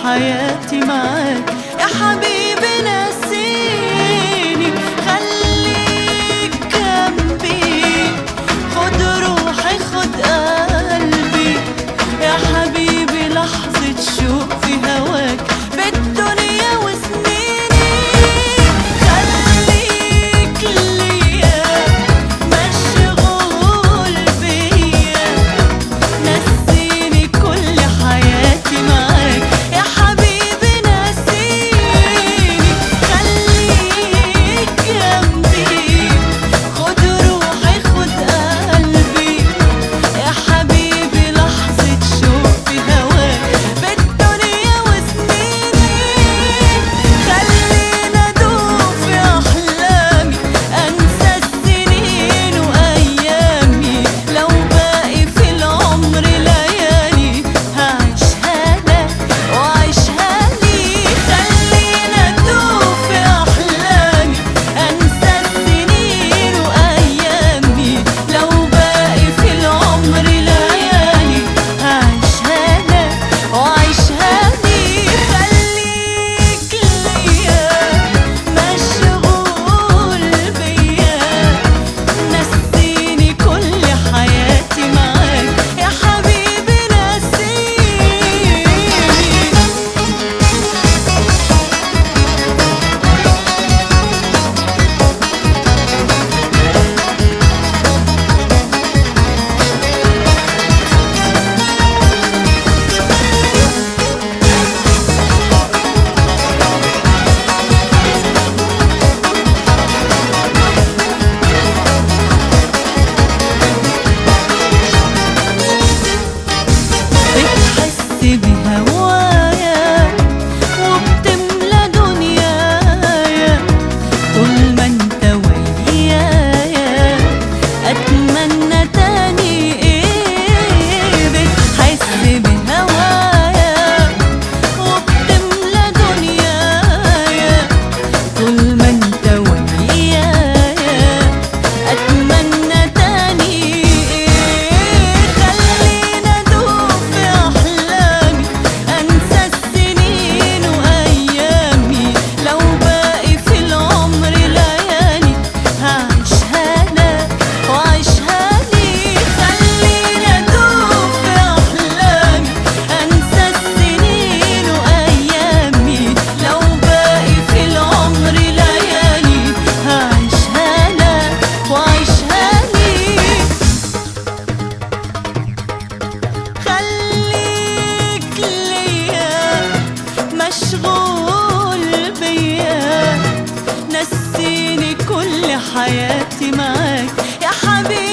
حياتي معاك يا حبيبي نسيني خليك جنبي خد روحي خد قلبي يا حبيبي لحظة شوق في هواك بالدنيا وسنيني خليك ليا مشغول بيا نسيني كل حياتي معاك يا حبيبي نسيني خليك جنبي خد روحي خد قلبي يا حبيبي لحظة شوق في هواك بالدنيا وسنيني خلينا ادوب في احلامي انسى السنين وايامي لو باقي في العمر ليالي هعيشها لك وعيشها لي خلينا ادوب في احلامي انسى السنين وايامي لو باقي في العمر ليالي هعيشها لك وعيشها لي خليك ليا مشغول بيا نسيني كل حياتي معاك يا حبيبي نسيني بتحس بهوايا وبتملى دنيايا طول ما انت ويايا اتمنى تاني ايه بتحس بهوايا وبتملى دنيايا طول ما انت ويايا اتمنى تاني ايه خلينا ادوب في احلامي انسى السنين وايامي لو باقي في العمر ليالي هعيشها لك وعيشها لي خلينا ادوب في احلامي انسى السنين وايامي لو باقي في العمر ليالي هعيشها لك وعيشها لي خليك ليا مشغول بيا نسيني كل حياتي معاك يا حبيبي